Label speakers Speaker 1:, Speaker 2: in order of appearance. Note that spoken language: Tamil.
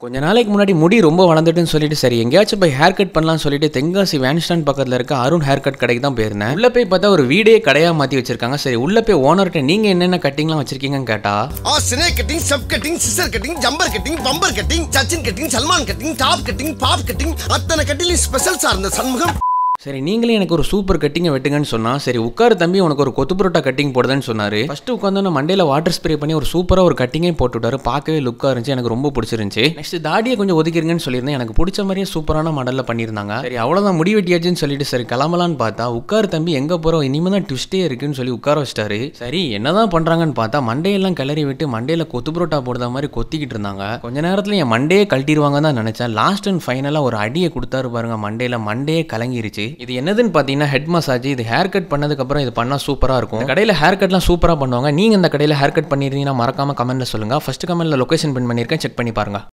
Speaker 1: கொஞ்ச நாளைக்கு முன்னாடி முடி ரொம்ப வளர்ந்துட்டுன்னு சொல்லிட்டு சரி எங்கேயாச்சும் போய் ஹேர் கட் பண்ணலாம்னு சொல்லிட்டு தென்காசி வேன்ஸ்டாண்ட் பக்கத்தில் இருக்க அருண் ஹேர் கட் கடைக்கு தான் போயிருந்தேன் உள்ள போய் பார்த்தா ஒரு வீடே கடையாக மாற்றி வச்சிருக்காங்க சரி உள்ள போய் ஓனர்கிட்ட நீங்க என்னென்ன கட்டிங்லாம் வச்சிருக்கீங்கன்னு கேட்டா
Speaker 2: ஆ சினே கட்டிங் சப் cutting scissor cutting jumper cutting bumper cutting Sachin cutting Salman cutting top cutting bob cutting அத்தனை கட்டிலையும் ஸ்பெஷல் சார் இந்த சண்முகம்
Speaker 1: சரி நீங்களே எனக்கு ஒரு சூப்பர் கட்டிங்கை வெட்டுங்கன்னு சொன்னா சரி உட்காரு தம்பி உனக்கு ஒரு கொத்து புரோட்டா கட்டிங் போடுதுன்னு சொன்னாரு ஃபர்ஸ்ட் உட்காந்து மண்டையில வாட்டர் ஸ்ப்ரே பண்ணி ஒரு சூப்பரா ஒரு கட்டிங்கே போட்டு விட்டாரு பார்க்கவே லுக்கா இருந்துச்சு எனக்கு ரொம்ப பிடிச்சிருந்துச்சு நெக்ஸ்ட் தாடியை கொஞ்சம் ஒதுக்கிருங்கன்னு சொல்லியிருந்தேன் எனக்கு பிடிச்ச மாதிரியே சூப்பரான மாடல்ல பண்ணியிருந்தாங்க சரி அவ்வளவுதான் முடி வெட்டியாச்சுன்னு சொல்லிட்டு சரி கிளம்பலான்னு பார்த்தா உட்காரு தம்பி எங்க போறோம் இனிமே தான் ட்விஸ்டே இருக்குன்னு சொல்லி உட்கார வச்சிட்டாரு சரி என்னதான் பண்றாங்கன்னு பார்த்தா மண்டையெல்லாம் கிளறி விட்டு மண்டையில கொத்து புரோட்டா போடுற மாதிரி கொத்திக்கிட்டு இருந்தாங்க கொஞ்ச நேரத்துல என் மண்டையே கழட்டிடுவாங்க தான் நினைச்சேன் லாஸ்ட் அண்ட் ஃபைனலா ஒரு அடியை கொடுத்தாரு பாருங்க மண்டையில மண்டையே கலங்கிருச்சு இது என்னதுன்னு பார்த்தீங்கன்னா ஹெட் மசாஜ் இது ஹேர் கட் பண்ணதுக்கு அப்புறம் இது பண்ணா சூப்பரா இருக்கும் இந்த கடையில ஹேர் கட்லாம் சூப்பரா பண்ணுவாங்க நீங்க இந்த கடையில ஹேர் கட் பண்ணிருந்தீங்கன்னா மறக்காம கமெண்ட்ல சொல்லுங்க ஃபர்ஸ்ட் கமெண்ட்ல லொகேஷன் பின் பண்ணிருக்கேன் செக் பண்ணி பாருங்க